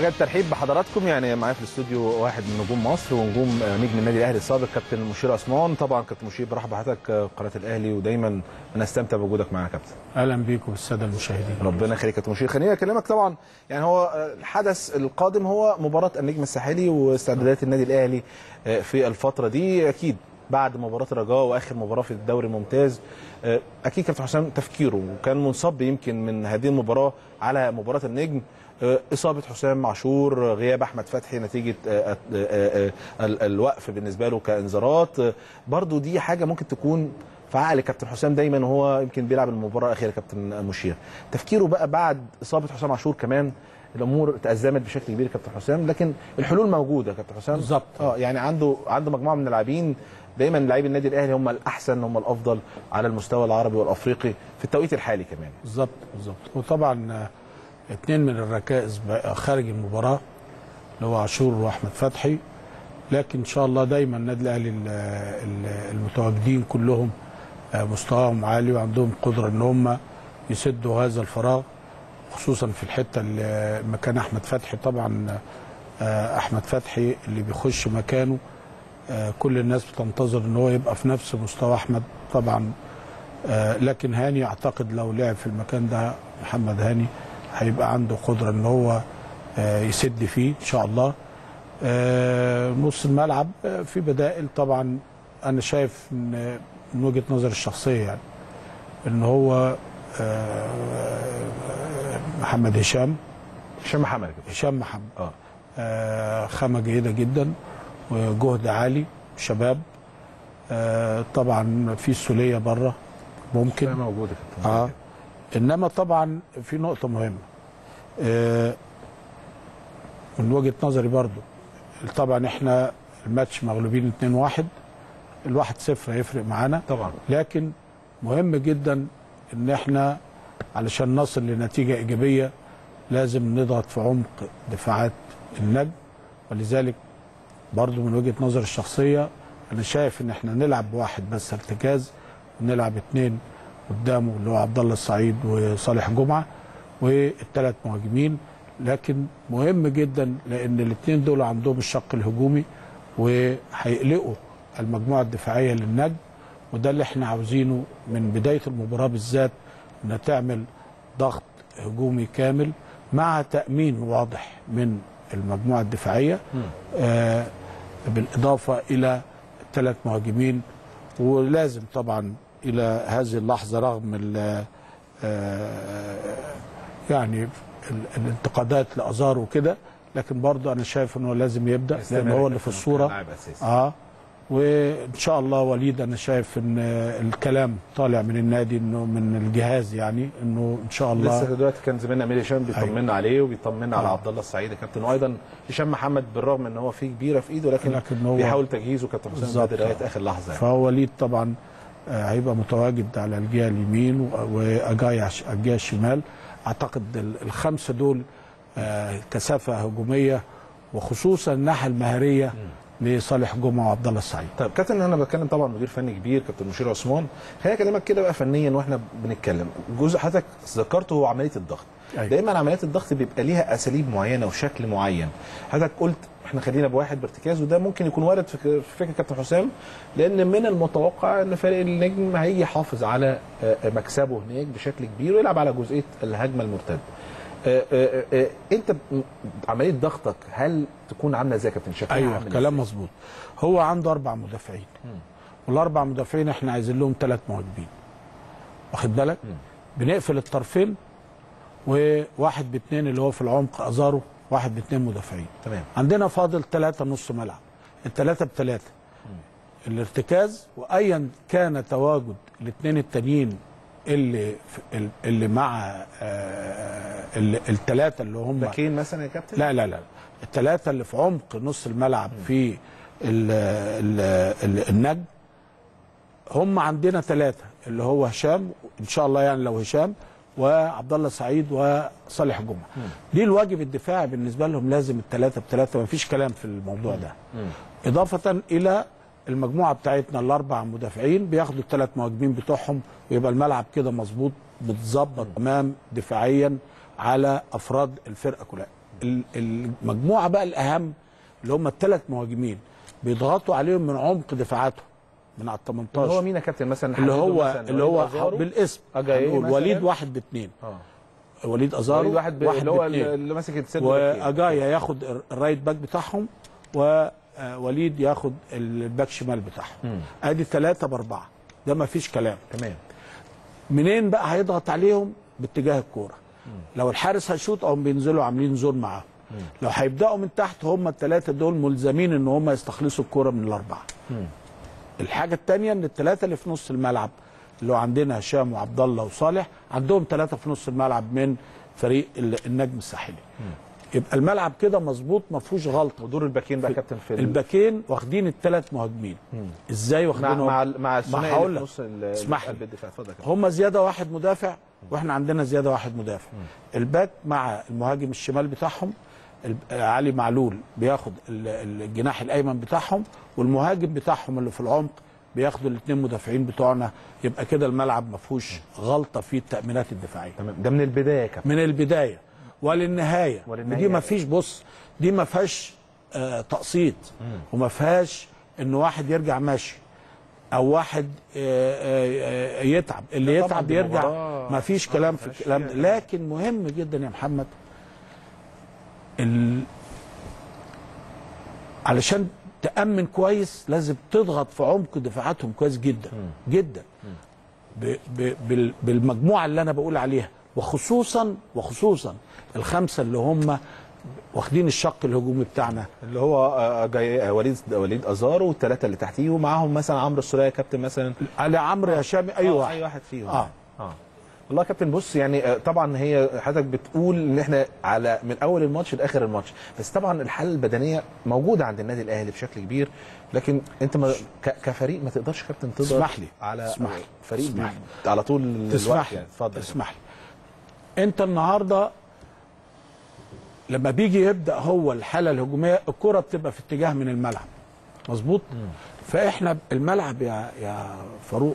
بجد ترحيب بحضراتكم يعني معايا في الاستوديو واحد من نجوم مصر ونجوم آه، نجم النادي الاهلي السابق كابتن مشير عثمان طبعا كابتن مشير برحب بحضرتك آه، قناه الاهلي ودايما انا استمتع بوجودك معانا يا كابتن اهلا بيكم بالساده المشاهدين ربنا يخليك يا كابتن مشير خليني اكلمك طبعا يعني هو آه، الحدث القادم هو مباراه النجم الساحلي واستعدادات النادي الاهلي آه، في الفتره دي اكيد بعد مباراه الرجاء واخر مباراه في الدوري الممتاز آه، اكيد كابتن حسام تفكيره وكان منصب يمكن من هذه المباراه على مباراه النجم آه، اصابه حسام عاشور آه، غياب احمد فتحي نتيجه آه، آه، آه، آه، ال- الوقف بالنسبه له كانذارات آه، برضو دي حاجه ممكن تكون في عقل كابتن حسام دايما وهو يمكن بيلعب المباراه الاخيره كابتن مشير تفكيره بقى بعد اصابه حسام عاشور كمان الامور تازمت بشكل كبير كابتن حسام لكن الحلول موجوده كابتن حسام بالظبط. اه يعني عنده عنده مجموعه من اللاعبين دايما لاعبي النادي الاهلي هم الاحسن هم الافضل على المستوى العربي والافريقي في التوقيت الحالي كمان بالظبط بالظبط وطبعا آه، اتنين من الركائز بقى خارج المباراه اللي هو عاشور واحمد فتحي لكن ان شاء الله دايما النادي الاهلي ال- ال- المتواجدين كلهم آه، مستواهم عالي وعندهم قدره ان هم يسدوا هذا الفراغ خصوصا في الحته اللي مكان احمد فتحي طبعا آه، احمد فتحي اللي بيخش مكانه آه، كل الناس بتنتظر ان هو يبقى في نفس مستوى احمد طبعا آه، لكن هاني اعتقد لو لعب في المكان ده محمد هاني هيبقى عنده قدره ان هو آه، يسد فيه ان شاء الله آه، نص الملعب آه، في بدائل طبعا انا شايف ان من وجهه نظري الشخصيه يعني ان هو آه، محمد هشام هشام محمد كده. هشام محمد اه آه، خامة جيدة جدا وجهد عالي شباب آه، طبعا في السولية بره ممكن موجوده كابتن اه انما طبعا في نقطة مهمة آه، من وجهة نظري برضو طبعا احنا الماتش مغلوبين 2-1 الواحد صفر هيفرق معانا طبعا لكن مهم جدا ان احنا علشان نصل لنتيجه ايجابيه لازم نضغط في عمق دفاعات النجم ولذلك برضو من وجهه نظر الشخصيه انا شايف ان احنا نلعب بواحد بس ارتكاز ونلعب اتنين قدامه اللي هو عبد الله السعيد وصالح جمعه والثلاث مهاجمين لكن مهم جدا لان الاثنين دول عندهم الشق الهجومي وهيقلقوا المجموعه الدفاعيه للنجم وده اللي احنا عاوزينه من بدايه المباراه بالذات انها تعمل ضغط هجومي كامل مع تامين واضح من المجموعه الدفاعيه آه بالاضافه الى ثلاث مهاجمين ولازم طبعا الى هذه اللحظه رغم ال- آه يعني ال- الانتقادات لازار وكده لكن برضه انا شايف انه لازم يبدا لان هو اللي في الصوره لاعب اساسي اه وان شاء الله وليد انا شايف ان الكلام طالع من النادي انه من الجهاز يعني انه ان شاء الله لسه دلوقتي كان زميلنا امير هشام بيطمنا عليه وبيطمنا على آه. عبد الله السعيد يا كابتن وايضا هشام محمد بالرغم ان هو فيه كبيره في ايده لكن, لكن هو- بيحاول تجهيزه كابتن حسام بالظبط. لغايه اخر لحظه يعني. فهو وليد طبعا آه، هيبقى متواجد على الجهه اليمين و- واجاي على الجهه الشمال اعتقد ال- الخمسه دول آه، كثافه هجوميه وخصوصا الناحيه المهاريه لصالح جمعه وعبد الله السعيد طيب كابتن انا بتكلم طبعا مدير فني كبير كابتن مشير عثمان خليني اكلمك كده بقى فنيا واحنا بنتكلم جزء حضرتك ذكرته هو عمليه الضغط أيوة. دايما عمليات الضغط بيبقى ليها اساليب معينه وشكل معين حضرتك قلت احنا خلينا بواحد بارتكاز وده ممكن يكون وارد في في فكره كابتن حسام لان من المتوقع ان فريق النجم هيجي يحافظ على آه، مكسبه هناك بشكل كبير ويلعب على جزئيه الهجمه المرتده آه، آه، آه، انت ب- عمليه ضغطك هل تكون عامله ازاي يا كابتن شكلها ايوه عامل كلام إزاي؟ مظبوط هو عنده اربع مدافعين والاربع مدافعين احنا عايزين لهم ثلاث مهاجمين واخد بالك بنقفل الطرفين وواحد باثنين اللي هو في العمق ازارو واحد باثنين مدافعين تمام عندنا فاضل ثلاثة نص ملعب الثلاثة بثلاثة الارتكاز وايا كان تواجد الاثنين التانيين اللي في- اللي مع الثلاثة اللي هم باكين مثلا يا كابتن لا لا لا الثلاثة اللي في عمق نص الملعب في ال ال ال النجم هم عندنا ثلاثة اللي هو هشام ان شاء الله يعني لو هشام وعبد الله سعيد وصالح جمعة دي الواجب الدفاعي بالنسبة لهم لازم الثلاثة بثلاثة مفيش كلام في الموضوع ده إضافة إلى المجموعة بتاعتنا الأربع مدافعين بياخدوا الثلاث مهاجمين بتوعهم ويبقى الملعب كده مظبوط متظبط تمام دفاعيا على أفراد الفرقة كلها ال- المجموعه بقى الاهم اللي هم الثلاث مهاجمين بيضغطوا عليهم من عمق دفاعاتهم من على ال اللي 18 هو مين يا كابتن مثلا اللي حدده هو مثلاً؟ اللي وليد هو أزارو؟ بالاسم أجاييه هنقول مثلاً؟ وليد واحد باثنين اه وليد ازارو وليد واحد, ب... واحد اللي هو باثنين اللي ماسك السد باكين. واجايا ياخد الرايت باك بتاعهم ووليد ياخد الباك شمال بتاعهم مم. ادي ثلاثة باربعة ده ما فيش كلام تمام منين بقى هيضغط عليهم باتجاه الكوره لو الحارس هيشوط او بينزلوا عاملين زون معاه لو هيبداوا من تحت هم الثلاثه دول ملزمين ان هم يستخلصوا الكوره من الاربعه مم. الحاجه الثانيه ان الثلاثه اللي في نص الملعب اللي هو عندنا هشام وعبد الله وصالح عندهم ثلاثه في نص الملعب من فريق ال- النجم الساحلي يبقى الملعب كده مظبوط ما فيهوش غلطه ودور الباكين بقى يا كابتن في ال- الباكين واخدين الثلاث مهاجمين ازاي مع واخدينهم مع مع الثنائي هقول اللي لك. في نص ال- اسمح لي. قلب الدفاع اتفضل يا كابتن هم زياده واحد مدافع واحنا عندنا زياده واحد مدافع الباك مع المهاجم الشمال بتاعهم ال- علي معلول بياخد ال- الجناح الايمن بتاعهم والمهاجم بتاعهم اللي في العمق بياخدوا الاثنين مدافعين بتوعنا يبقى كده الملعب ما فيهوش غلطه في التامينات الدفاعيه تمام ده من البدايه يا كابتن من البدايه وللنهايه وللنهاية. ودي ما فيش بص دي ما فيهاش آه تقسيط وما فيهاش ان واحد يرجع ماشي او واحد آه آه آه يتعب اللي لا طبعاً يتعب دي يرجع مباراة. ما فيش آه، كلام ما في فيهاش الكلام ده فيها كلام. لكن مهم جدا يا محمد ال... علشان تأمن كويس لازم تضغط في عمق دفاعاتهم كويس جدا جدا ب... ب... بال... بالمجموعه اللي انا بقول عليها وخصوصا وخصوصا الخمسه اللي هم واخدين الشق الهجومي بتاعنا اللي هو آه، جاي آه، وليد وليد ازارو والثلاثه اللي تحتيه ومعاهم مثلا عمرو السوليه يا كابتن مثلا علي عمرو هشام اي آه، واحد اي واحد فيهم آه. اه والله يا كابتن بص يعني آه، طبعا هي حضرتك بتقول ان احنا على من اول الماتش لاخر الماتش بس طبعا الحاله البدنيه موجوده عند النادي الاهلي بشكل كبير لكن انت ما ك- كفريق ما تقدرش يا كابتن تضغط اسمح لي. على اسمح لي. فريق اسمح بي- على طول الوقت تسمح يعني لي اتفضل اسمح لي انت النهارده لما بيجي يبدا هو الحاله الهجوميه الكره بتبقى في اتجاه من الملعب مظبوط فاحنا الملعب يا يا فاروق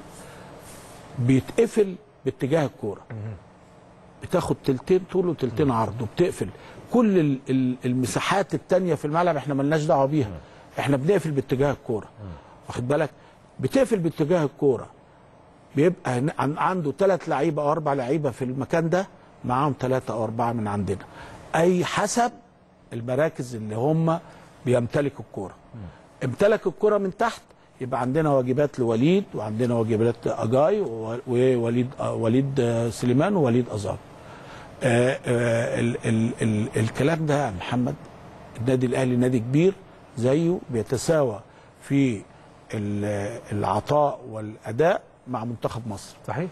بيتقفل باتجاه الكوره بتاخد تلتين طول وتلتين عرض وبتقفل كل ال- ال- المساحات التانية في الملعب احنا ملناش دعوه بيها احنا بنقفل باتجاه الكوره واخد بالك بتقفل باتجاه الكوره بيبقى هن- عن- عنده ثلاث لعيبه او اربع لعيبه في المكان ده معاهم ثلاثه او اربعه من عندنا اي حسب المراكز اللي هم بيمتلكوا الكوره امتلك الكوره من تحت يبقى عندنا واجبات لوليد وعندنا واجبات اجاي و- ووليد آه، وليد آه، سليمان ووليد ازار آه، آه، ال ال ال الكلام ده يا محمد النادي الاهلي نادي كبير زيه بيتساوى في ال- العطاء والاداء مع منتخب مصر صحيح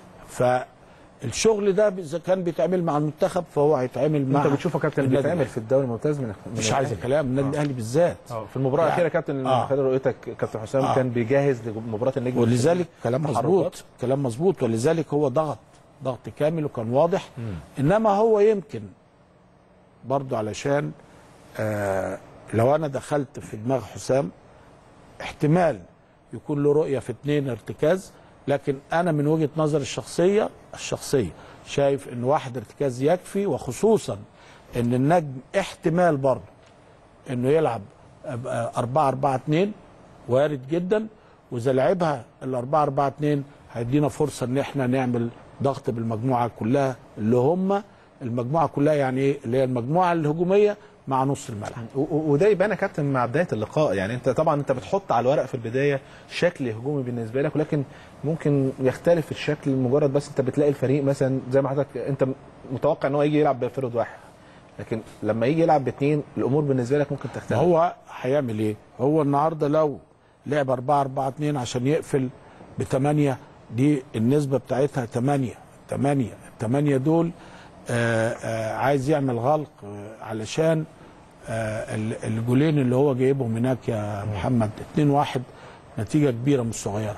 فالشغل ده اذا كان بيتعمل مع المنتخب فهو هيتعمل مع انت بتشوفه يا كابتن النادي بيتعمل الأهلي. في الدوري الممتاز من من مش عايز الأهلي. كلام النادي الاهلي بالذات اه في المباراه يعني- الاخيره يا كابتن آه. من خلال رؤيتك كابتن حسام آه. كان بيجهز لمباراه النجم ولذلك كلام تحركات. مظبوط كلام مظبوط ولذلك هو ضغط ضغط كامل وكان واضح انما هو يمكن برضو علشان آه لو انا دخلت في دماغ حسام احتمال يكون له رؤيه في اتنين ارتكاز لكن انا من وجهه نظري الشخصيه الشخصيه شايف ان واحد ارتكاز يكفي وخصوصا ان النجم احتمال برضه انه يلعب 4 4 2 وارد جدا واذا لعبها ال 4 4 2 هيدينا فرصه ان احنا نعمل ضغط بالمجموعه كلها اللي هم المجموعه كلها يعني ايه اللي هي المجموعه الهجوميه مع نص الملعب و- و- وده يبان يا كابتن مع بدايه اللقاء يعني انت طبعا انت بتحط على الورق في البدايه شكل هجومي بالنسبه لك ولكن ممكن يختلف الشكل مجرد بس انت بتلاقي الفريق مثلا زي ما حضرتك انت متوقع ان هو يجي يلعب بفرد واحد لكن لما يجي يلعب باثنين الامور بالنسبه لك ممكن ما تختلف هو هيعمل ايه؟ هو النهارده لو لعب 4 4 2 عشان يقفل بثمانيه دي النسبه بتاعتها 8 8 8 دول آآ آآ عايز يعمل غلق آه، علشان آه، ال- الجولين اللي هو جايبهم هناك يا محمد 2 1 نتيجه كبيره مش صغيره.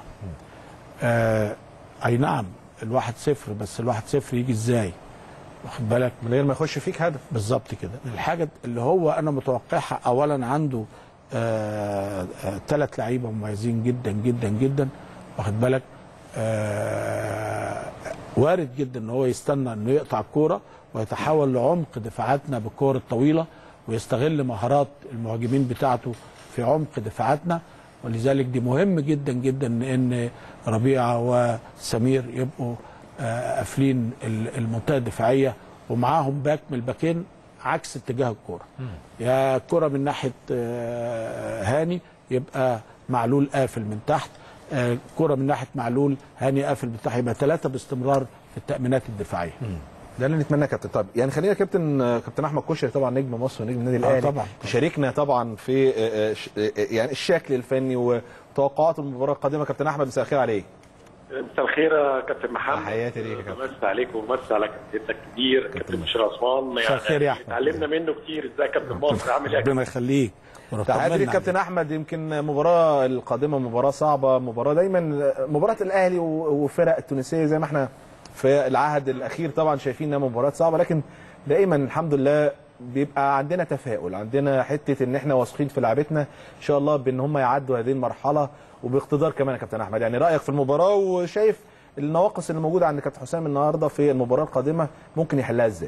آه، اي نعم الواحد صفر بس الواحد صفر يجي ازاي؟ واخد بالك؟ من غير ما يخش فيك هدف بالظبط كده الحاجه اللي هو انا متوقعها اولا عنده ثلاث لعيبه مميزين جدا جدا جدا واخد بالك آه وارد جدا ان هو يستنى انه يقطع الكوره ويتحول لعمق دفاعاتنا بالكور الطويله ويستغل مهارات المهاجمين بتاعته في عمق دفاعاتنا ولذلك دي مهم جدا جدا ان ربيعه وسمير يبقوا آه، قافلين ال- المنطقه الدفاعيه ومعاهم باك من الباكين عكس اتجاه الكوره يا الكوره من ناحيه آه، هاني يبقى معلول قافل من تحت آه، الكوره من ناحيه معلول هاني قافل من تحت يبقى ثلاثه باستمرار في التامينات الدفاعيه ده اللي نتمناه يا كابتن طب يعني خلينا كابتن كابتن احمد كشري طبعا نجم مصر ونجم النادي الاهلي طبعاً. يشاركنا طبعا في آه، آه، ش- آه، يعني الشكل الفني وتوقعات المباراه القادمه كابتن احمد مساء الخير عليك مساء الخير يا كابتن محمد تحياتي ليك يا كابتن. بمسي عليك ومسي على كابتنك الكبير كابتن بشير عثمان مساء الخير يا أحمد. اتعلمنا منه كتير ازاي كابتن مصر عامل ايه يا ربنا يخليك تحياتي ليك كابتن احمد يمكن المباراه القادمه مباراه صعبه مباراه دايما مباراه الاهلي و- وفرق التونسيه زي ما احنا في العهد الاخير طبعا شايفين انها مباراه صعبه لكن دائما الحمد لله بيبقى عندنا تفاؤل عندنا حته ان احنا واثقين في لعبتنا ان شاء الله بان هم يعدوا هذه المرحله وباقتدار كمان يا كابتن احمد يعني رايك في المباراه وشايف النواقص اللي موجوده عند كابتن حسام النهارده في المباراه القادمه ممكن يحلها ازاي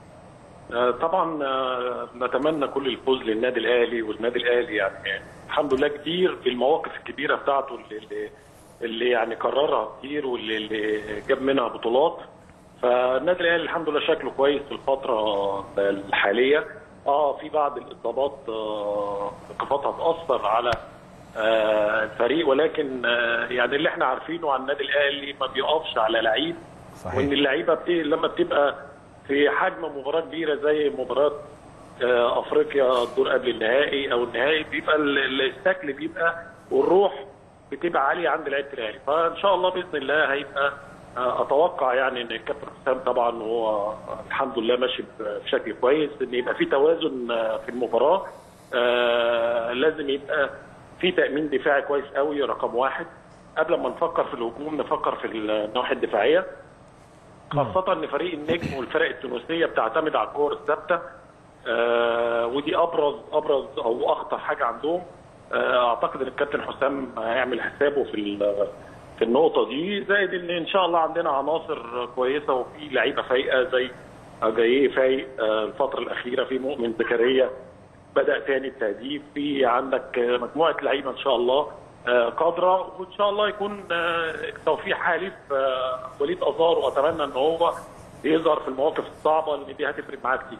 آه، طبعا آه، نتمنى كل الفوز للنادي الاهلي والنادي الاهلي يعني الحمد لله كتير في المواقف الكبيره بتاعته اللي, اللي, اللي يعني كررها كتير واللي اللي جاب منها بطولات فالنادي الاهلي الحمد لله شكله كويس في الفتره الحاليه اه في بعض الاصابات آه، ايقافاتها تاثر على آه، الفريق ولكن آه، يعني اللي احنا عارفينه عن النادي الاهلي ما بيقفش على لعيب صحيح. وان اللعيبه بت... لما بتبقى في حجم مباراه كبيره زي مباراه آه، افريقيا الدور قبل النهائي او النهائي بيبقى ال- ال- الشكل بيبقى والروح بتبقى عاليه عند لعيبه الاهلي فان شاء الله باذن الله هيبقى آه، اتوقع يعني ان الكابتن حسام طبعا هو الحمد لله ماشي بشكل كويس ان يبقى في توازن آه، في المباراه آه، لازم يبقى في تامين دفاعي كويس قوي رقم واحد قبل ما نفكر في الهجوم نفكر في الناحيه الدفاعيه خاصة ان فريق النجم والفرق التونسية بتعتمد على الكور الثابتة آه ودي ابرز ابرز او اخطر حاجة عندهم آه اعتقد ان الكابتن حسام هيعمل حسابه في ال- في النقطة دي زائد ان ان شاء الله عندنا عناصر كويسة وفي لعيبة فايقة زي جاي فايق آه الفترة الأخيرة في مؤمن زكريا بدأ تاني التهديف في عندك آه، مجموعة لعيبة إن شاء الله آه، قادرة وإن شاء الله يكون آه، توفيق حالف آه، وليد أزار وأتمنى إن هو يظهر في المواقف الصعبة لأن دي هتفرق معاه كتير.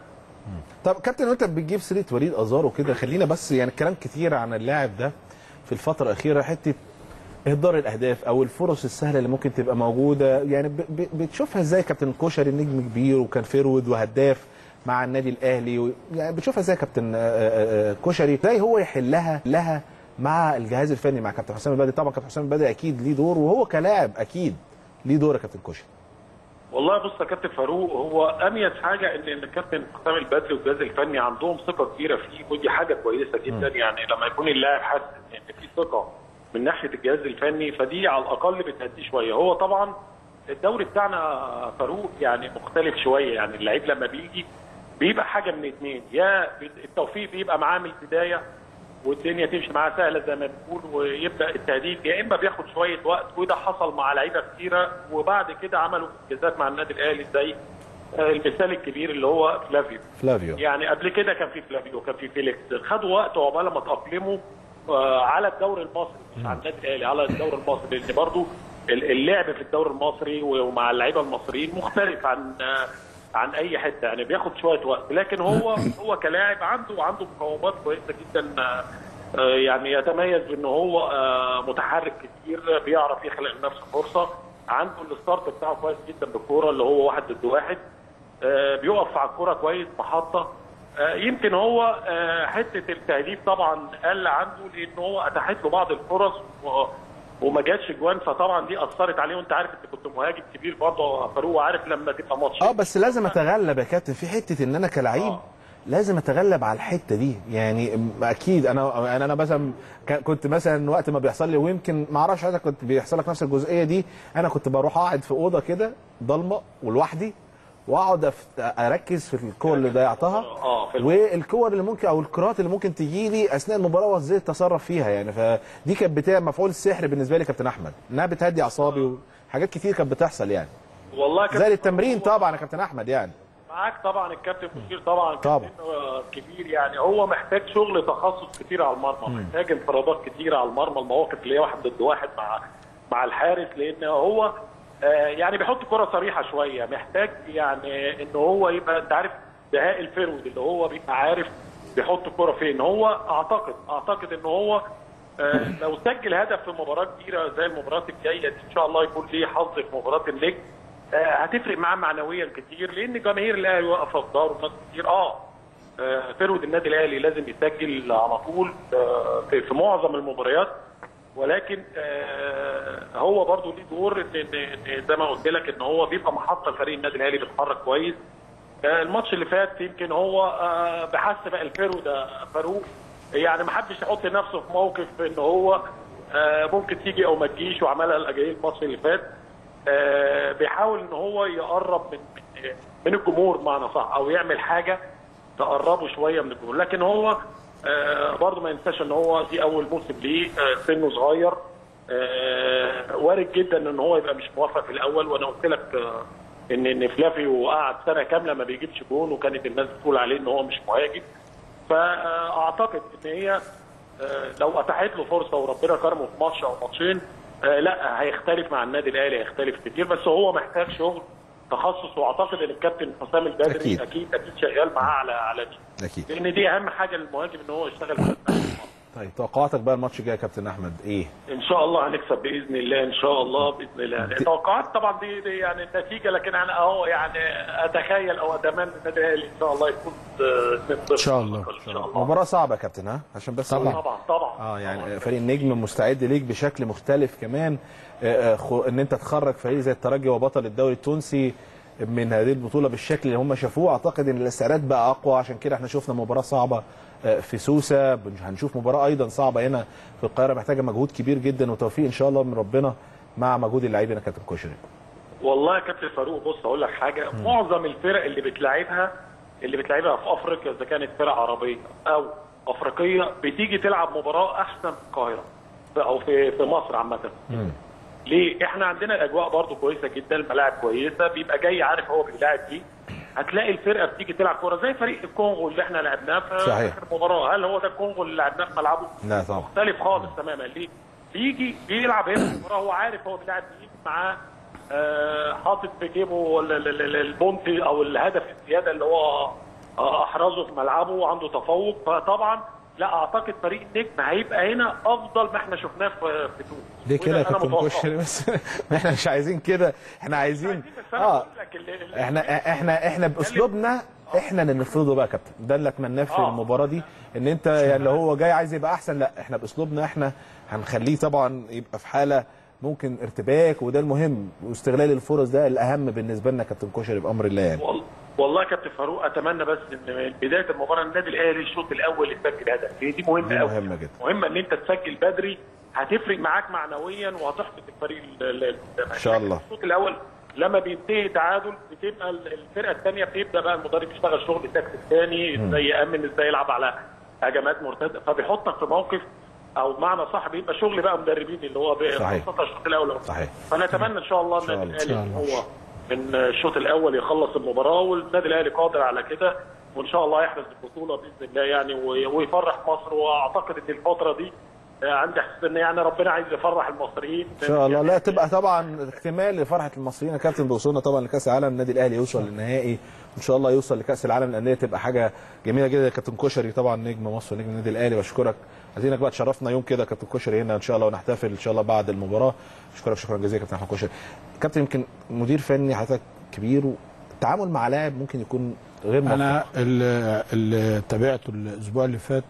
طب كابتن وانت بتجيب سيره وليد ازار وكده خلينا بس يعني الكلام كتير عن اللاعب ده في الفتره الاخيره حته اهدار الاهداف او الفرص السهله اللي ممكن تبقى موجوده يعني ب- ب- بتشوفها ازاي كابتن كوشري نجم كبير وكان فيرود وهداف مع النادي الاهلي و... يعني بتشوفها ازاي كابتن آه، آه، آه، كوشري ازاي هو يحلها لها مع الجهاز الفني مع كابتن حسام البدري طبعا كابتن حسام البدري اكيد ليه دور وهو كلاعب اكيد ليه دور يا كابتن كوشري والله بص يا كابتن فاروق هو اميز حاجه ان ان الكابتن حسام البدري والجهاز الفني عندهم ثقه كبيره فيه ودي حاجه كويسه جدا يعني لما يكون اللاعب حاسس ان في ثقه من ناحيه الجهاز الفني فدي على الاقل بتهديه شويه هو طبعا الدوري بتاعنا فاروق يعني مختلف شويه يعني اللعيب لما بيجي بيبقى حاجه من اتنين يا التوفيق بيبقى معاه من البدايه والدنيا تمشي معاه سهله زي ما بنقول ويبدا التهديد يا اما بياخد شويه وقت وده حصل مع لعيبه كتيره وبعد كده عملوا انجازات مع النادي الاهلي زي آه، المثال الكبير اللي هو فلافيو فلافيو يعني قبل كده كان في فلافيو وكان في فيليكس خدوا وقت عقبال ما تاقلموا آه، على الدوري المصري مش على النادي الاهلي على الدوري المصري لان برضو ال- اللعب في الدوري المصري ومع اللعيبه المصريين مختلف عن آه، عن اي حته يعني بياخد شويه وقت لكن هو هو كلاعب عنده عنده مقومات كويسه جدا آه، آه، يعني يتميز بان هو آه، متحرك كتير بيعرف يخلق لنفسه فرصه عنده الستارت بتاعه كويس جدا بالكوره اللي هو واحد ضد واحد آه، بيقف على الكوره كويس محطه آه، يمكن هو آه، حته التهديف طبعا قل عنده لان هو اتاحت له بعض الفرص و- وما جاتش جوان فطبعا دي اثرت عليه وانت عارف انت كنت مهاجم كبير برضه يا فاروق عارف لما تبقى ماتش اه بس لازم اتغلب يا كابتن في حته ان انا كلعيب آه. لازم اتغلب على الحته دي يعني م- اكيد انا انا انا مثلا ك- كنت مثلا وقت ما بيحصل لي ويمكن ما اعرفش حضرتك كنت بيحصل لك نفس الجزئيه دي انا كنت بروح اقعد في اوضه كده ضلمه ولوحدي واقعد أف- اركز في الكور اللي ضيعتها اه في الم- والكور اللي ممكن او الكرات اللي ممكن تجي لي اثناء المباراه وازاي اتصرف فيها يعني فدي كانت بتاع مفعول السحر بالنسبه لي كابتن احمد انها بتهدي اعصابي وحاجات كتير كانت بتحصل يعني والله يا زي كابتن التمرين طبعا يا كابتن احمد يعني معاك طبعا الكابتن مشير طبعا طبعا. كابتن، آه، كبير يعني هو محتاج شغل تخصص كتير على المرمى محتاج انفرادات كتير على المرمى المواقف اللي هي واحد ضد واحد مع مع الحارس لان هو آه، يعني بيحط كرة صريحة شوية محتاج يعني ان هو يبقى انت عارف دهاء الفرود اللي هو بيبقى عارف بيحط الكرة فين هو اعتقد اعتقد ان هو آه، لو سجل هدف في مباراة كبيرة زي المباراة الجاية دي ان شاء الله يكون ليه حظ في مباراة النجم آه، هتفرق معاه معنويا كتير لان جماهير الاهلي واقفه في ظهره ناس كتير اه آه، فرود النادي الاهلي لازم يسجل على طول آه، في في معظم المباريات ولكن آه، هو برضو ليه دور ان إن- إن زي ما قلت لك ان هو بيبقى محطه فريق النادي الاهلي بيتحرك كويس آه، الماتش اللي فات يمكن هو آه، بحس بقى الفرو ده فاروق يعني ما حدش يحط نفسه في موقف ان هو آه، ممكن تيجي او ما تجيش وعملها الاجايل الماتش اللي فات آه، بيحاول ان هو يقرب من من- من الجمهور بمعنى صح او يعمل حاجه تقربه شويه من الجمهور لكن هو آه، برضه ما ينساش ان هو دي اول موسم ليه آه، سنه صغير آه، وارد جدا ان هو يبقى مش موفق في الاول وانا قلت لك آه، ان ان فلافيو قعد سنه كامله ما بيجيبش جون وكانت الناس بتقول عليه ان هو مش مهاجم فاعتقد ان هي آه، لو اتاحت له فرصه وربنا كرمه في ماتش او ماتشين آه، لا هيختلف مع النادي الاهلي هيختلف كتير بس هو محتاج شغل تخصص واعتقد ان الكابتن حسام البدري أكيد. اكيد اكيد, شغال معاه على على دي اكيد لان دي اهم حاجه للمهاجم ان هو يشتغل في طيب توقعاتك بقى الماتش الجاي يا كابتن احمد ايه ان شاء الله هنكسب باذن الله ان شاء الله باذن الله التوقعات طبعا دي, دي يعني النتيجه لكن انا اهو يعني اتخيل او اتمنى النادي الاهلي ان شاء الله يكون ان شاء الله. ان شاء الله مباراه صعبه يا كابتن ها عشان بس طبعاً. أقول- طبعا طبعا اه يعني فريق النجم مستعد ليك بشكل مختلف كمان آه، آه، خو- ان انت تخرج فريق زي الترجي وبطل الدوري التونسي من هذه البطوله بالشكل اللي هم شافوه اعتقد ان الاستعداد بقى اقوى عشان كده احنا شفنا مباراه صعبه آه، في سوسه بن- هنشوف مباراه ايضا صعبه هنا في القاهره محتاجه مجهود كبير جدا وتوفيق ان شاء الله من ربنا مع مجهود اللاعبين يا كابتن كوشري والله يا كابتن فاروق بص اقول لك حاجه معظم الفرق اللي بتلعبها اللي بتلعبها في افريقيا اذا كانت فرق عربيه او افريقيه بتيجي تلعب مباراه احسن في القاهره في- او في في مصر عامه ليه؟ احنا عندنا الاجواء برضو كويسه جدا الملاعب كويسه بيبقى جاي عارف هو بيلاعب ايه هتلاقي الفرقه بتيجي تلعب كوره زي فريق الكونغو اللي احنا لعبناه في صحيح. اخر مباراه هل هو ده الكونغو اللي لعبناه في ملعبه؟ لا طبعا مختلف خالص تماما ليه؟ بيجي بيلعب هنا في المباراه هو عارف هو بيلعب مين معاه آه، حاطط في جيبه ال- ال- ال- البونتي او الهدف الزياده اللي هو آه، احرزه في ملعبه وعنده تفوق فطبعا لا اعتقد فريق النجم هيبقى هنا افضل ما احنا شفناه في في تونس ليه كده يا وده أنا كابتن متوقعه. كوشري بس احنا مش عايزين كده احنا عايزين عايزين بس أنا اه بقول لك ال- ال- احنا احنا احنا باسلوبنا احنا اللي نفرضه بقى يا كابتن ده اللي اتمناه في آه. المباراه دي ان انت يعني اللي هو جاي عايز يبقى احسن لا احنا باسلوبنا احنا هنخليه طبعا يبقى في حاله ممكن ارتباك وده المهم واستغلال الفرص ده الاهم بالنسبه لنا كابتن كوشري بامر الله يعني وال- والله يا كابتن فاروق اتمنى بس ان من بدايه المباراه النادي الاهلي الشوط الاول يسجل هدف هي دي مهمه دي قوي مهمة جدا. مهمه ان انت تسجل بدري هتفرق معاك معنويا وهتحبط الفريق ال- ال- إن شاء الله. الشوط الاول لما بينتهي تعادل بتبقى ال- الفرقه الثانيه بتبدا بقى المدرب يشتغل شغل تكتيك ثاني ازاي يامن ازاي يلعب على هجمات مرتده فبيحطك في موقف او بمعنى صح بيبقى شغل بقى مدربين اللي هو بي- صحيح. خاصه الشوط الاول صحيح. فنتمنى ان شاء الله إن شاء النادي الله. الاهلي إن ان شاء هو من الشوط الاول يخلص المباراه والنادي الاهلي قادر على كده وان شاء الله يحرز البطوله باذن الله يعني وي- ويفرح مصر واعتقد ان الفتره دي آه، عندي احساس ان يعني ربنا عايز يفرح المصريين ان شاء الله لا تبقى طبعا اكتمال لفرحه المصريين يا كابتن بوصولنا طبعا لكاس العالم النادي الاهلي يوصل للنهائي ان شاء الله يوصل لكاس العالم للانديه تبقى حاجه جميله جدا يا كابتن كشري طبعا نجم مصر ونجم النادي الاهلي بشكرك عايزينك بقى تشرفنا يوم كده يا كابتن كشري هنا ان شاء الله ونحتفل ان شاء الله بعد المباراه اشكرك شكرا جزيلا يا كابتن احمد كشري كابتن يمكن مدير فني حضرتك كبير التعامل مع لاعب ممكن يكون غير موفق انا اللي, اللي تابعته الاسبوع اللي فات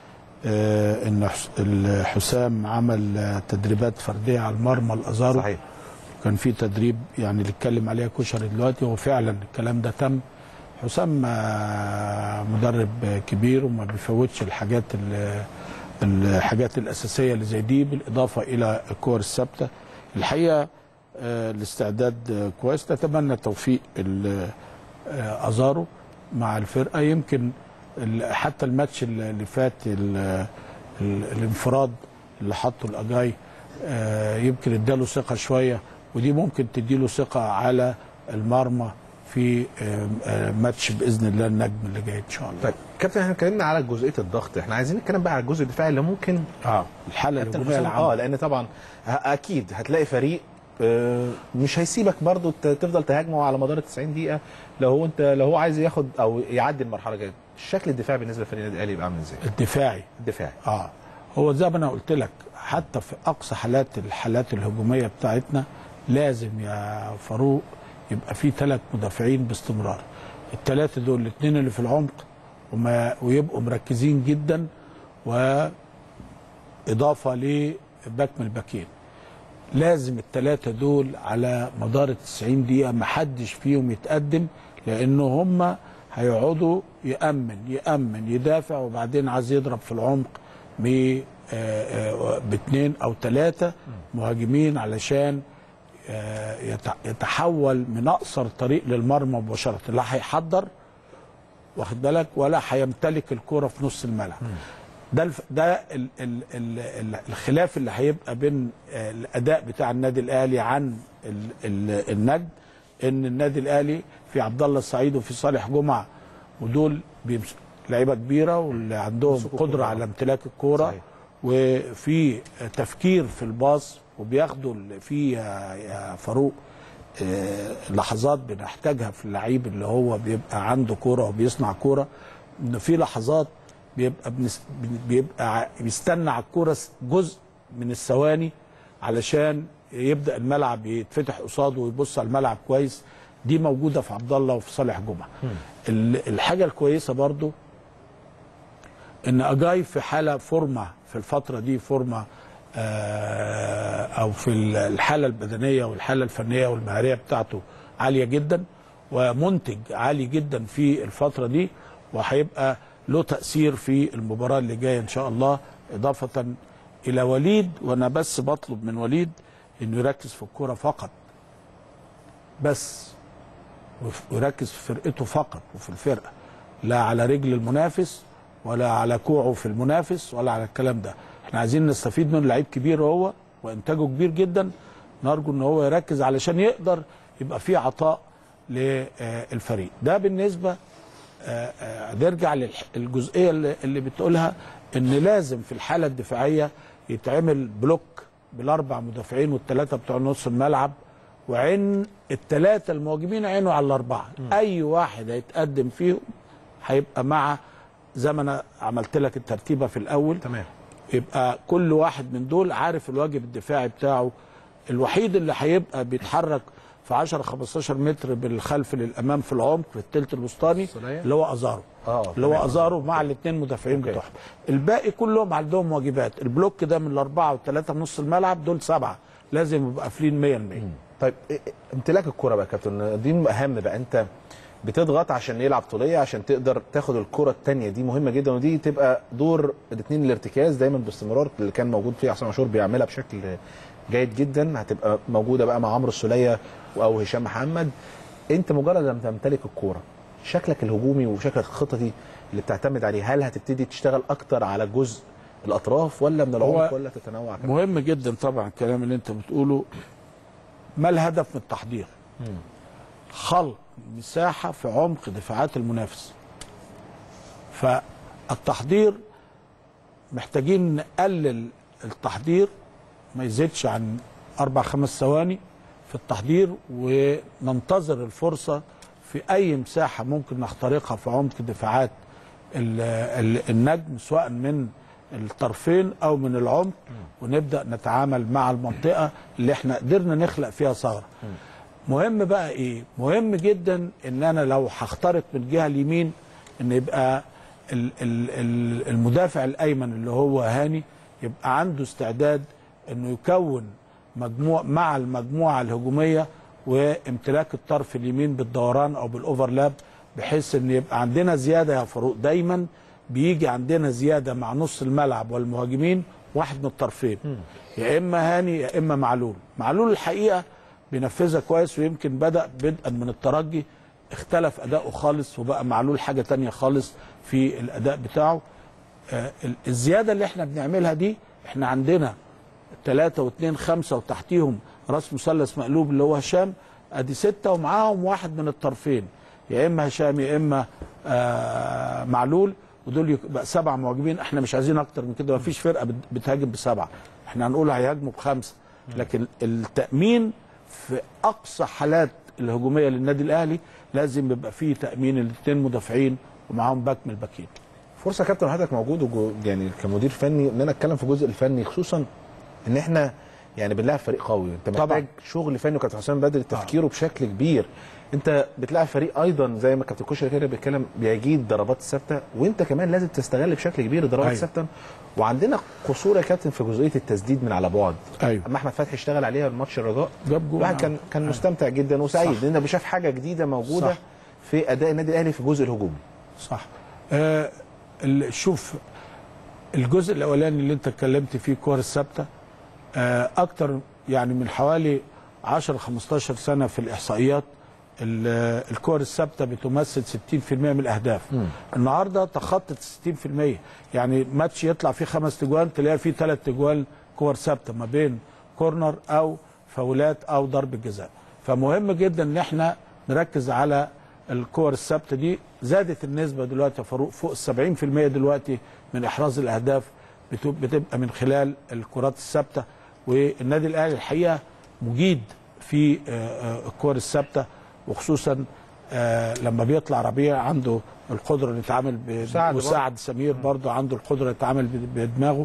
آه ان حس- ال- حسام عمل آه، تدريبات فرديه على المرمى الازارو صحيح كان في تدريب يعني اللي اتكلم عليها كشري دلوقتي هو فعلا الكلام ده تم حسام آه، مدرب آه، كبير وما بيفوتش الحاجات ال- الحاجات الاساسيه اللي زي دي بالاضافه الى الكور الثابته الحقيقه آه، الاستعداد آه، كويس نتمنى توفيق ال- آه، ازارو مع الفرقه يمكن ال- حتى الماتش اللي فات ال- ال- الانفراد اللي حطه الاجاي آه، يمكن اداله ثقه شويه ودي ممكن تديله ثقه على المرمى في آه، آه، ماتش باذن الله النجم اللي جاي ان شاء الله طيب كابتن احنا اتكلمنا على جزئيه الضغط احنا عايزين نتكلم بقى على الجزء الدفاعي اللي ممكن اه الحاله كابتن الهجوميه حسام اه العامه لان طبعا ه- اكيد هتلاقي فريق آه، مش هيسيبك برضو ت- تفضل تهاجمه على مدار ال 90 دقيقه لو هو انت لو هو عايز ياخد او يعدي المرحله الجايه الشكل الدفاعي بالنسبه لفريق النادي الاهلي يبقى عامل ازاي؟ الدفاعي الدفاعي اه هو زي ما انا قلت لك حتى في اقصى حالات الحالات الهجوميه بتاعتنا لازم يا فاروق يبقى في ثلاث مدافعين باستمرار الثلاثه دول الاثنين اللي في العمق وما ويبقوا مركزين جدا واضافه لباك من الباكين لازم الثلاثه دول على مدار ال 90 دقيقه ما حدش فيهم يتقدم لان هم هيقعدوا يامن يامن يدافع وبعدين عايز يضرب في العمق ب آه، آه، باثنين او ثلاثه مهاجمين علشان آه، يت- يتحول من اقصر طريق للمرمى مباشره لا هيحضر واخد بالك ولا هيمتلك الكرة في نص الملعب ده الف... ده ال... ال... ال... ال- الخلاف اللي هيبقى بين آه، الاداء بتاع النادي الاهلي عن ال... ال... النجم ان النادي الاهلي في عبد الله السعيد وفي صالح جمعه ودول بيمس... لعيبه كبيره واللي عندهم بيمسكوا قدره الكرة. على امتلاك الكوره صحيح. وفي تفكير في الباص وبياخدوا ال- في يا يا فاروق آه، لحظات بنحتاجها في اللعيب اللي هو بيبقى عنده كوره وبيصنع كوره ان في لحظات بيبقى بنس بيبقى ع- بيستنى على الكوره س- جزء من الثواني علشان يبدا الملعب يتفتح قصاده ويبص على الملعب كويس دي موجوده في عبد الله وفي صالح جمعه ال- الحاجه الكويسه برضو ان اجاي في حاله فورمه في الفتره دي فورمه آه، او في الحاله البدنيه والحاله الفنيه والمهاريه بتاعته عاليه جدا ومنتج عالي جدا في الفتره دي وهيبقى له تاثير في المباراه اللي جايه ان شاء الله اضافه الى وليد وانا بس بطلب من وليد انه يركز في الكوره فقط بس وف- ويركز في فرقته فقط وفي الفرقه لا على رجل المنافس ولا على كوعه في المنافس ولا على الكلام ده احنا عايزين نستفيد من لعيب كبير هو وانتاجه كبير جدا نرجو ان هو يركز علشان يقدر يبقى فيه عطاء للفريق ده بالنسبه آه، آه، نرجع للجزئيه اللي اللي بتقولها ان لازم في الحاله الدفاعيه يتعمل بلوك بالاربع مدافعين والثلاثه بتوع نص الملعب وعين الثلاثه المهاجمين عينه على الاربعه اي واحد هيتقدم فيهم هيبقى مع زي ما انا عملت لك الترتيبه في الاول تمام يبقى كل واحد من دول عارف الواجب الدفاعي بتاعه الوحيد اللي هيبقى بيتحرك في 10 15 متر بالخلف للامام في العمق في الثلث الوسطاني صلاحية؟ اللي هو ازارو اه اللي هو تمام. ازارو مع الاثنين مدافعين أوكي. بتوعهم الباقي كلهم عندهم واجبات البلوك ده من الاربعه والثلاثه من نص الملعب دول سبعه لازم يبقى قافلين 100% طيب إيه- إيه- امتلاك الكرة بقى يا كابتن دي اهم بقى انت بتضغط عشان يلعب طوليه عشان تقدر تاخد الكرة الثانيه دي مهمه جدا ودي تبقى دور الاثنين الارتكاز دايما باستمرار اللي كان موجود فيه حسام عاشور بيعملها بشكل جيد جدا هتبقى موجوده بقى مع عمرو السوليه او هشام محمد انت مجرد لما تمتلك الكوره شكلك الهجومي وشكلك الخططي اللي بتعتمد عليه هل هتبتدي تشتغل اكتر على جزء الاطراف ولا من العمق هو ولا تتنوع كمان؟ مهم جدا طبعا الكلام اللي انت بتقوله ما الهدف من التحضير خلق مساحة في عمق دفاعات المنافس فالتحضير محتاجين نقلل التحضير ما يزيدش عن أربع خمس ثواني في التحضير وننتظر الفرصة في أي مساحة ممكن نخترقها في عمق دفاعات ال- ال- النجم سواء من الطرفين أو من العمق ونبدأ نتعامل مع المنطقة اللي احنا قدرنا نخلق فيها ثغرة مهم بقى ايه مهم جدا ان انا لو هخترق من الجهه اليمين ان يبقى ال- ال- ال- المدافع الايمن اللي هو هاني يبقى عنده استعداد انه يكون مجموع مع المجموعه الهجوميه وامتلاك الطرف اليمين بالدوران او بالاوفرلاب بحيث ان يبقى عندنا زياده يا فاروق دايما بيجي عندنا زياده مع نص الملعب والمهاجمين واحد من الطرفين يا اما هاني يا اما معلول معلول الحقيقه بينفذها كويس ويمكن بدا بدءا من الترجي اختلف اداؤه خالص وبقى معلول حاجه تانية خالص في الاداء بتاعه آه، ال- الزياده اللي احنا بنعملها دي احنا عندنا ثلاثة واثنين خمسة وتحتيهم راس مثلث مقلوب اللي هو هشام ادي سته ومعاهم واحد من الطرفين يا اما هشام يا اما آه معلول ودول يبقى سبع مهاجمين احنا مش عايزين اكتر من كده مفيش فرقه بت- بتهاجم بسبعه احنا هنقول هيهاجموا بخمسه لكن التامين في اقصى حالات الهجوميه للنادي الاهلي لازم يبقى فيه تامين الاثنين مدافعين ومعاهم باك من الباكين فرصه يا كابتن حضرتك موجود وجو يعني كمدير فني ان انا اتكلم في الجزء الفني خصوصا ان احنا يعني بنلعب فريق قوي انت محتاج طبعاً. شغل فني وكابتن حسام بدري تفكيره بشكل كبير انت بتلعب فريق ايضا زي ما كابتن كوشر كده بيتكلم بيجيد الضربات الثابته وانت كمان لازم تستغل بشكل كبير الضربات أيوة. الثابته وعندنا قصور يا كابتن في جزئيه التسديد من على بعد ايوه اما احمد فتحي اشتغل عليها الماتش الرجاء جاب جول الواحد كان كان مستمتع جدا وسعيد صح. لان بيشاف حاجه جديده موجوده صح. في اداء النادي الاهلي في الجزء الهجومي صح آه ال- شوف الجزء الاولاني اللي انت اتكلمت فيه الكور الثابته آه اكتر يعني من حوالي 10 15 سنه في الاحصائيات ال- الكور الثابته بتمثل 60% من الاهداف النهارده تخطت 60% يعني ماتش يطلع فيه خمس تجوال تلاقي فيه ثلاث تجوال كور ثابته ما بين كورنر او فاولات او ضرب جزاء فمهم جدا ان احنا نركز على الكور الثابته دي زادت النسبه دلوقتي يا فاروق فوق ال 70% دلوقتي من احراز الاهداف بت- بتبقى من خلال الكرات الثابته والنادي الاهلي الحقيقه مجيد في آه، آه، الكور الثابته وخصوصا آه، لما بيطلع ربيع عنده القدره انه يتعامل ب- سعد برضه. وسعد سمير برضه عنده القدره يتعامل ب- بدماغه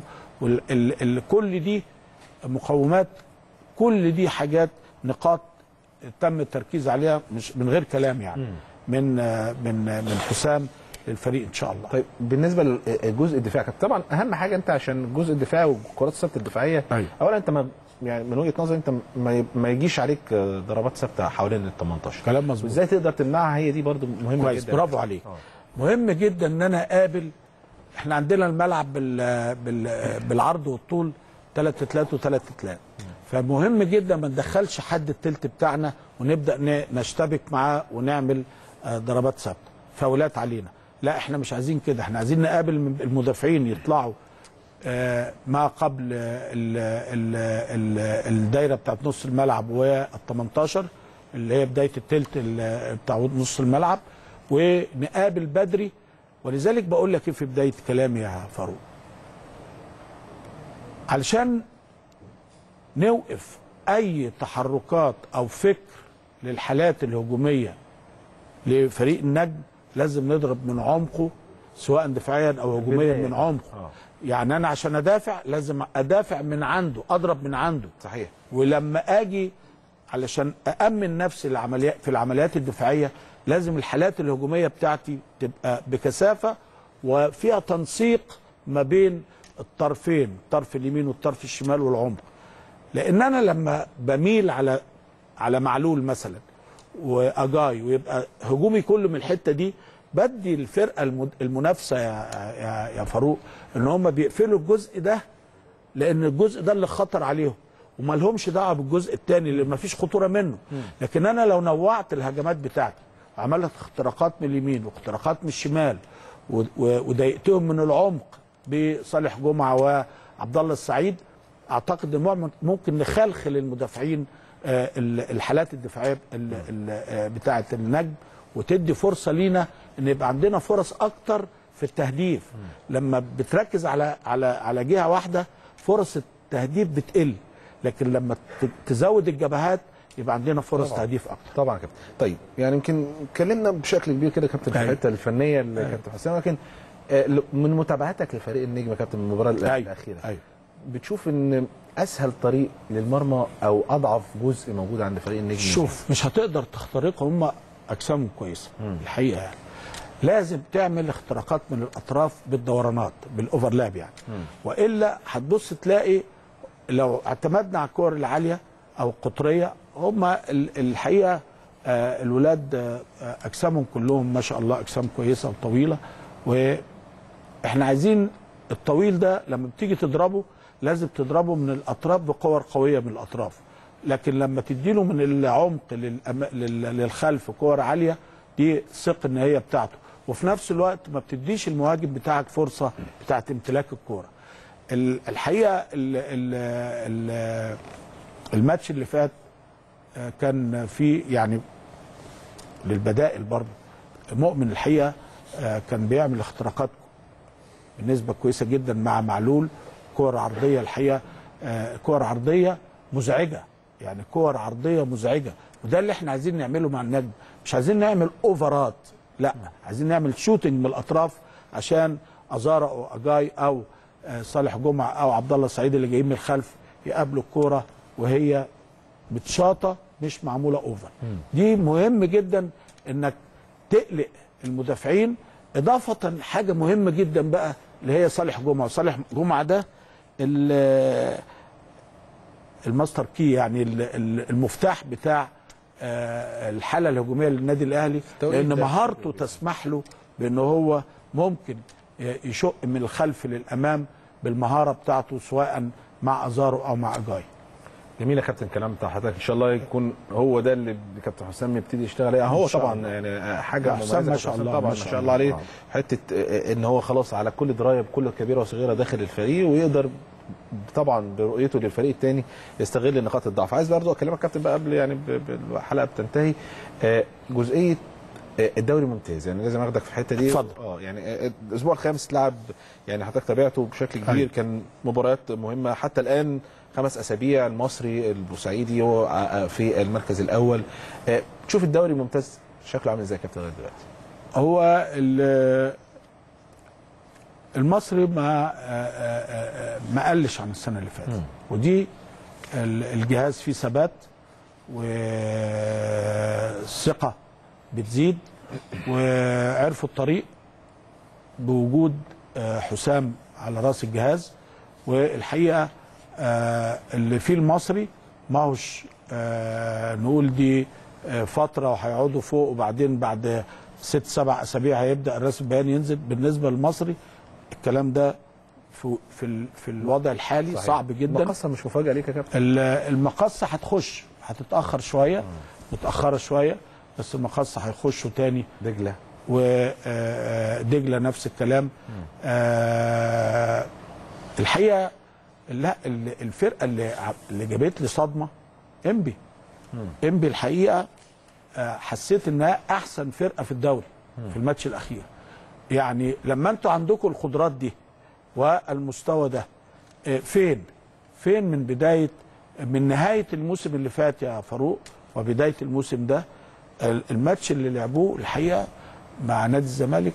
وكل دي مقومات كل دي حاجات نقاط تم التركيز عليها مش من غير كلام يعني من آه، من آه، من حسام للفريق ان شاء الله طيب بالنسبه للجزء الدفاعي كابتن طبعا اهم حاجه انت عشان الجزء الدفاعي والكرات الثابته الدفاعيه أيوة. اولا انت ما يعني من وجهه نظري انت ما ي- ما يجيش عليك ضربات ثابته حوالين ال 18 كلام مظبوط وازاي تقدر تمنعها هي دي برضو مهمه كويس جدا برافو عليك آه. مهم جدا ان انا اقابل احنا عندنا الملعب بال بال بالعرض والطول 3 3 و3 3 فمهم جدا ما ندخلش حد التلت بتاعنا ونبدا ن- نشتبك معاه ونعمل آه، ضربات ثابته فاولات علينا لا احنا مش عايزين كده احنا عايزين نقابل المدافعين يطلعوا آه، ما قبل ال ال ال الدايره بتاعت نص الملعب وال 18 اللي هي بدايه التلت ال- بتاع نص الملعب ونقابل بدري ولذلك بقول لك ايه في بدايه كلامي يا فاروق علشان نوقف اي تحركات او فكر للحالات الهجوميه لفريق النجم لازم نضرب من عمقه سواء دفاعيا او هجوميا بداية. من عمقه آه. يعني انا عشان ادافع لازم ادافع من عنده اضرب من عنده صحيح ولما اجي علشان أأمن نفسي العمليات في العمليات الدفاعية لازم الحالات الهجومية بتاعتي تبقى بكثافة وفيها تنسيق ما بين الطرفين الطرف اليمين والطرف الشمال والعمق لأن أنا لما بميل على على معلول مثلا واجاي ويبقى هجومي كله من الحته دي بدي الفرقه المد- المنافسه يا يا يا فاروق ان هم بيقفلوا الجزء ده لان الجزء ده اللي خطر عليهم وما لهمش دعوه بالجزء الثاني اللي ما فيش خطوره منه لكن انا لو نوعت الهجمات بتاعتي وعملت اختراقات من اليمين واختراقات من الشمال و- و- وضايقتهم من العمق بصالح جمعه وعبد الله السعيد اعتقد ان مم- ممكن نخلخل المدافعين آه، ال- الحالات الدفاعيه ال- ال- آه، بتاعه النجم وتدي فرصه لينا ان يبقى عندنا فرص اكتر في التهديف لما بتركز على على على جهه واحده فرص التهديف بتقل لكن لما ت- تزود الجبهات يبقى عندنا فرص طبعاً. تهديف اكتر طبعا يا كابتن طيب يعني يمكن اتكلمنا بشكل كبير كده يا كابتن في أيوة. الحته الفنيه اللي كابتن حسام لكن آه، ل- من متابعتك لفريق النجم يا كابتن المباراه الأخ- أيوة. الاخيره أيوة. بتشوف ان اسهل طريق للمرمى او اضعف جزء موجود عند فريق النجم شوف مش هتقدر تخترقهم هم اجسامهم كويسه الحقيقه يعني لازم تعمل اختراقات من الاطراف بالدورانات بالاوفرلاب يعني والا هتبص تلاقي لو اعتمدنا على الكور العاليه او القطريه هم ال- الحقيقه آه، الولاد آه، آه، اجسامهم كلهم ما شاء الله اجسام كويسه وطويله واحنا عايزين الطويل ده لما بتيجي تضربه لازم تضربه من الاطراف بقور قويه من الاطراف لكن لما تديله من العمق للأم... لل... للخلف كور عاليه دي ثق ان هي بتاعته وفي نفس الوقت ما بتديش المهاجم بتاعك فرصه بتاعت امتلاك الكوره ال- الحقيقه ال... ال... ال... الماتش اللي فات آه، كان في يعني للبدائل برضه مؤمن الحقيقه آه، كان بيعمل اختراقات بنسبه كويسه جدا مع معلول كور عرضيه الحقيقه آه، كور عرضيه مزعجه يعني كور عرضيه مزعجه وده اللي احنا عايزين نعمله مع النجم مش عايزين نعمل اوفرات لا عايزين نعمل شوتنج من الاطراف عشان ازارا او اجاي او آه، صالح جمعه او عبد الله السعيد اللي جايين من الخلف يقابلوا الكوره وهي متشاطه مش معموله اوفر دي مهم جدا انك تقلق المدافعين اضافه حاجه مهمه جدا بقى اللي هي صالح جمعه صالح جمعه ده ال- الماستر كي يعني ال- ال- المفتاح بتاع آه، الحاله الهجوميه للنادي الاهلي التوقيت لان ده مهارته تسمح له بان هو ممكن يشق من الخلف للامام بالمهاره بتاعته سواء مع ازارو او مع اجاي جميل يا كابتن كلام بتاع حضرتك ان شاء الله يكون هو ده اللي كابتن حسام يبتدي يشتغل عليه هو إن شاء طبعا الله. يعني حاجه لا، حسام مميزه ما كابتن شاء حسام الله، طبعا ما ما شاء شاء الله عليه الله. حته ان هو خلاص على كل درايه بكل كبيره وصغيره داخل الفريق ويقدر طبعا برؤيته للفريق الثاني يستغل نقاط الضعف عايز برضه اكلمك كابتن بقى قبل يعني ب- ب- الحلقه بتنتهي آه، جزئيه آه، الدوري ممتاز يعني لازم اخدك في الحته دي اتفضل. اه يعني آه، الاسبوع الخامس اتلعب يعني حضرتك تابعته بشكل كبير أيوة. كان مباريات مهمه حتى الان خمس اسابيع المصري البورسعيدي هو آه، في المركز الاول آه، تشوف الدوري ممتاز شكله عامل ازاي يا كابتن لغايه دلوقتي هو ال- المصري ما آه، آه، آه، ما قلش عن السنه اللي فاتت ودي ال- الجهاز فيه ثبات والثقه بتزيد وعرفوا الطريق بوجود آه، حسام على راس الجهاز والحقيقه آه، اللي فيه المصري ما هوش آه، نقول دي آه، فتره وهيقعدوا فوق وبعدين بعد ست سبع اسابيع هيبدا الرسم البياني ينزل بالنسبه للمصري الكلام ده في في ال- في الوضع الحالي صحيح. صعب جدا المقصه مش مفاجاه ليك يا كابتن ال- المقصه هتخش هتتاخر شويه متاخره شويه بس المقصه هيخشوا تاني دجله ودجله نفس الكلام آه، الحقيقه لا ال- الفرقه اللي ع- اللي جابت لي صدمه انبي انبي الحقيقه آه، حسيت انها احسن فرقه في الدوري في الماتش الاخير يعني لما انتوا عندكم القدرات دي والمستوى ده آه، فين فين من بدايه من نهايه الموسم اللي فات يا فاروق وبدايه الموسم ده ال- الماتش اللي لعبوه الحقيقه مع نادي الزمالك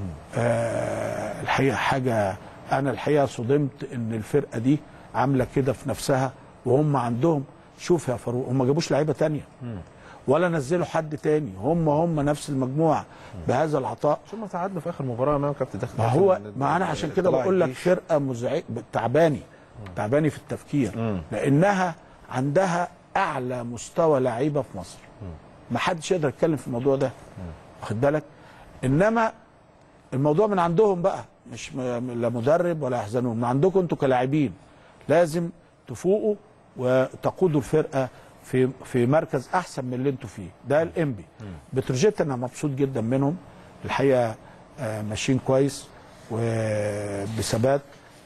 آه الحقيقه حاجه انا الحقيقه صدمت ان الفرقه دي عامله كده في نفسها وهم عندهم شوف يا فاروق هم ما جابوش لعيبه تانية ولا نزلوا حد تاني هم هم نفس المجموعه بهذا العطاء شو ما تعادلوا في اخر مباراه امام كابتن داخل ما هو ما انا عشان كده طلع بقول لك الجيش. فرقه مزعج تعباني تعباني في التفكير لانها عندها اعلى مستوى لعيبه في مصر ما حدش يقدر يتكلم في الموضوع ده واخد بالك انما الموضوع من عندهم بقى مش م- لا مدرب ولا يحزنون من عندكم انتوا كلاعبين لازم تفوقوا وتقودوا الفرقه في في مركز احسن من اللي انتوا فيه ده الانبي بتروجيت انا مبسوط جدا منهم الحقيقه آه، ماشيين كويس وبثبات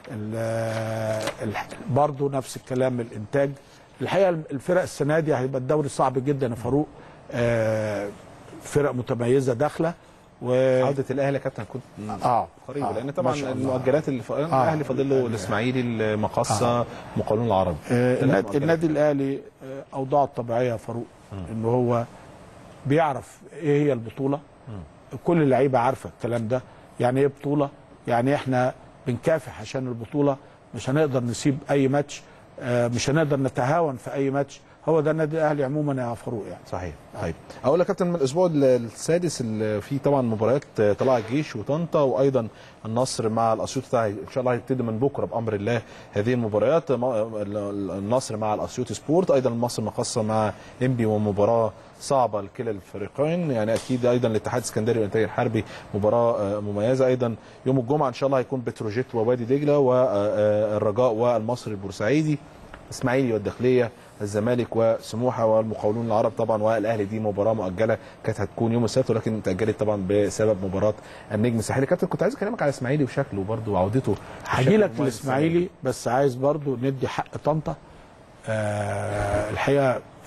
ال- ال- برضه نفس الكلام الانتاج الحقيقه الفرق السنه دي هيبقى الدوري صعب جدا يا فاروق آه، فرق متميزه داخله و عوده الاهلي يا كابتن كنت اه قريبه آه، لان ما طبعا شاء الله. المؤجلات اللي ف... الاهلي فاضل له الاسماعيلي المقصه مقاولون العرب آه، ثلاث النادي, مؤجلات. النادي الاهلي آه، اوضاعه الطبيعيه يا فاروق ان هو بيعرف ايه هي البطوله كل اللعيبه عارفه الكلام ده يعني ايه بطوله يعني احنا بنكافح عشان البطوله مش هنقدر نسيب اي ماتش آه، مش هنقدر نتهاون في اي ماتش هو ده النادي الاهلي عموما يا فاروق يعني صحيح طيب اقول لك يا كابتن من الاسبوع ال- السادس اللي فيه طبعا مباريات آه، طلائع الجيش وطنطا وايضا النصر مع الاسيوط بتاع ان شاء الله هيبتدي من بكره بامر الله هذه المباريات ما- ال- ال- النصر مع الاسيوط سبورت ايضا مصر مقصه مع انبي ومباراه صعبه لكلا الفريقين يعني اكيد ايضا الاتحاد السكندري والانتاج الحربي مباراه آه، مميزه ايضا يوم الجمعه ان شاء الله هيكون بتروجيت ووادي دجله والرجاء والمصري البورسعيدي اسماعيلي والداخليه الزمالك وسموحه والمقاولون العرب طبعا والاهلي دي مباراه مؤجله كانت هتكون يوم السبت ولكن تاجلت طبعا بسبب مباراه النجم الساحلي كابتن كنت عايز اكلمك على اسماعيلي وشكله برضه وعودته هجي لك بشكل مميز الاسماعيلي بس عايز برضو ندي حق طنطا آه الحقيقه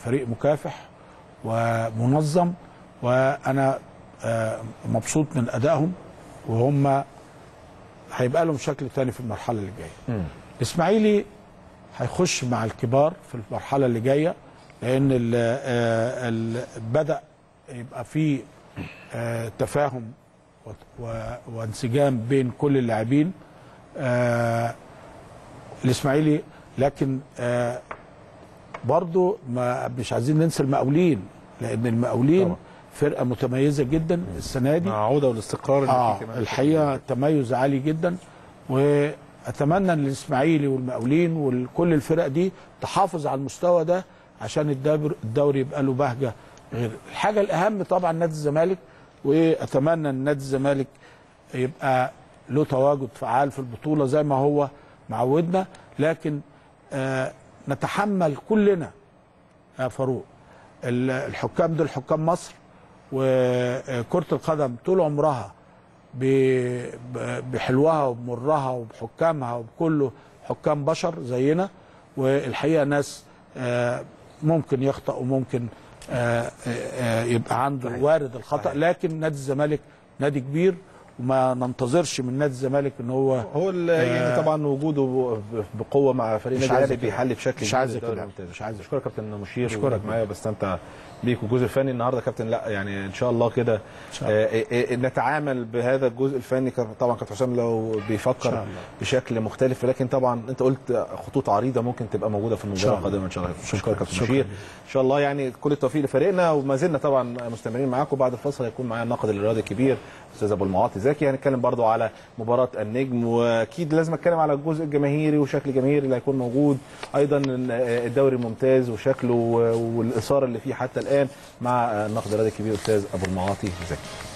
فريق مكافح ومنظم وانا آه، مبسوط من ادائهم وهم هيبقى لهم شكل تاني في المرحله اللي جايه الاسماعيلي هيخش مع الكبار في المرحله اللي جايه لان ال ال بدا يبقى في آه، تفاهم و- و- وانسجام بين كل اللاعبين آه، الاسماعيلي لكن آه، برضو ما مش عايزين ننسى المقاولين لان المقاولين طبعا. فرقه متميزه جدا السنه دي مع عوده والاستقرار اللي اه فيه كمان. الحقيقه تميز عالي جدا واتمنى ان الاسماعيلي والمقاولين وكل الفرق دي تحافظ على المستوى ده عشان الدبر- الدوري يبقى له بهجه غير الحاجه الاهم طبعا نادي الزمالك واتمنى ان نادي الزمالك يبقى له تواجد فعال في البطوله زي ما هو معودنا لكن آه نتحمل كلنا يا فاروق ال- الحكام دول حكام مصر وكرة القدم طول عمرها ب- ب- بحلوها وبمرها وبحكامها وبكله حكام بشر زينا والحقيقة ناس آه، ممكن يخطأ وممكن آه، آه، يبقى عنده وارد الخطأ لكن نادي الزمالك نادي كبير وما ننتظرش من نادي الزمالك ان هو هو ال- يعني طبعا وجوده ب- بقوه مع فريق مش النادي عايز الاهلي كده. بيحل بشكل مش كبير عايز الدوري كده. الممتاز. مش عايز اشكرك كابتن مشير أشكرك. وجودك معايا وبستمتع بيك والجزء الفني النهارده كابتن لا يعني ان شاء الله كده شاء الله. آه، آه، آه، نتعامل بهذا الجزء الفني كان- طبعا كابتن حسام لو إن بيفكر شاء الله. بشكل مختلف لكن طبعا انت قلت خطوط عريضه ممكن تبقى موجوده في شاء المباراه الله. القادمه ان شاء الله شكرا كابتن شكرا. مشير ان شاء الله يعني كل التوفيق لفريقنا وما زلنا طبعا مستمرين معاكم بعد الفصل هيكون معايا الناقد الرياضي الكبير استاذ ابو المعاطي زكي هنتكلم برضو على مباراه النجم واكيد لازم اتكلم على الجزء الجماهيري وشكل الجماهيري اللي هيكون موجود ايضا الدوري الممتاز وشكله والاثاره اللي فيه حتى الان مع الناقد الرياضي الكبير استاذ ابو المعاطي زكي